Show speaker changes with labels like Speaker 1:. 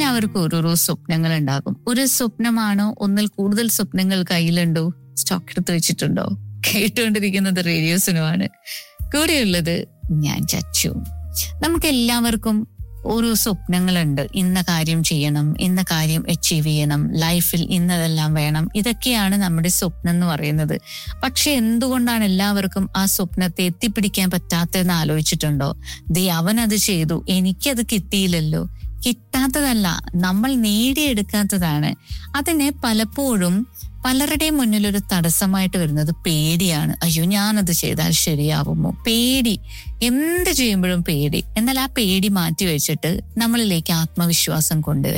Speaker 1: എല്ലാവർക്കും ഓരോരോ സ്വപ്നങ്ങൾ ഉണ്ടാകും ഒരു സ്വപ്നമാണോ ഒന്നിൽ കൂടുതൽ സ്വപ്നങ്ങൾ കയ്യിലുണ്ടോ സ്റ്റോക്ക് എടുത്ത് വെച്ചിട്ടുണ്ടോ കേട്ടുകൊണ്ടിരിക്കുന്നത് റേഡിയോസിനുമാണ് കൂടെയുള്ളത് ഞാൻ ചച്ചു നമുക്ക് എല്ലാവർക്കും ഓരോ സ്വപ്നങ്ങളുണ്ട് ഇന്ന കാര്യം ചെയ്യണം ഇന്ന കാര്യം അച്ചീവ് ചെയ്യണം ലൈഫിൽ ഇന്നതെല്ലാം വേണം ഇതൊക്കെയാണ് നമ്മുടെ സ്വപ്നം എന്ന് പറയുന്നത് പക്ഷെ എന്തുകൊണ്ടാണ് എല്ലാവർക്കും ആ സ്വപ്നത്തെ എത്തിപ്പിടിക്കാൻ പറ്റാത്തതെന്ന് ആലോചിച്ചിട്ടുണ്ടോ ദേ അവൻ അത് ചെയ്തു എനിക്കത് കിട്ടിയില്ലല്ലോ കിട്ടാത്തതല്ല നമ്മൾ നേടിയെടുക്കാത്തതാണ് അതിനെ പലപ്പോഴും പലരുടെയും മുന്നിൽ ഒരു തടസ്സമായിട്ട് വരുന്നത് പേടിയാണ് അയ്യോ ഞാനത് ചെയ്താൽ ശരിയാവുമോ പേടി എന്ത് ചെയ്യുമ്പോഴും പേടി എന്നാൽ ആ പേടി മാറ്റി വെച്ചിട്ട് നമ്മളിലേക്ക് ആത്മവിശ്വാസം കൊണ്ടുവരിക